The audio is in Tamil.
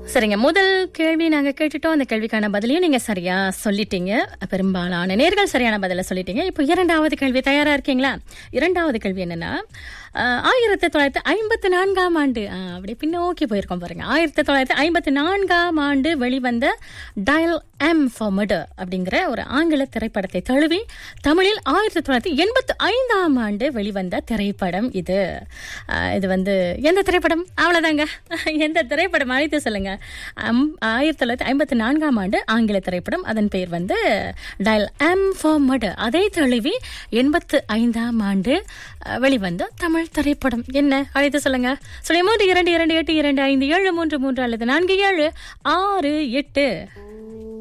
சரிங்க முதல் கேள்வி நாங்க கேட்டுட்டோம் அந்த கேள்விக்கான பதிலையும் நீங்க சரியா சொல்லிட்டீங்க பெரும்பாலான நேர்கள் சரியான பதில சொல்லிட்டீங்க இப்போ இரண்டாவது கேள்வி தயாரா இருக்கீங்களா இரண்டாவது கேள்வி என்னன்னா ஆஹ், ஆயிரத்தி தொள்ளாயிரத்தி ஐம்பத்தி நான்காம் ஆண்டு ஆஹ், அப்படியே பின்னோக்கி போயிருக்கோம் பாருங்க ஆயிரத்தி தொள்ளாயிரத்தி ஐம்பத்தி நான்காம் ஆண்டு வெளிவந்த டயல் எம் ஃபார் மர்டர் அப்படிங்கிற ஒரு ஆங்கில திரைப்படத்தை தழுவி தமிழில் ஆயிரத்தி தொள்ளாயிரத்தி எண்பத்தி ஐந்தாம் ஆண்டு வெளிவந்த திரைப்படம் இது ஆஹ், இது வந்து எந்த திரைப்படம் அவ்வளவுதாங்க எந்த திரைப்படம் அழைத்து சொல்லுங்க அம்- ஆயிரத்தி தொள்ளாயிரத்தி ஐம்பத்தி நான்காம் ஆண்டு ஆங்கில திரைப்படம் அதன் பெயர் வந்து டயல் எம் ஃபார் மர்டர் அதை தழுவி எண்பத்து ஐந்தாம் ஆண்டு அஹ், வெளிவந்த தமிழ் திரைப்படம் என்ன அழைத்து சொல்லுங்க சொல்லி மூன்று இரண்டு இரண்டு எட்டு இரண்டு ஐந்து ஏழு மூன்று மூன்று அல்லது நான்கு ஏழு ஆறு எட்டு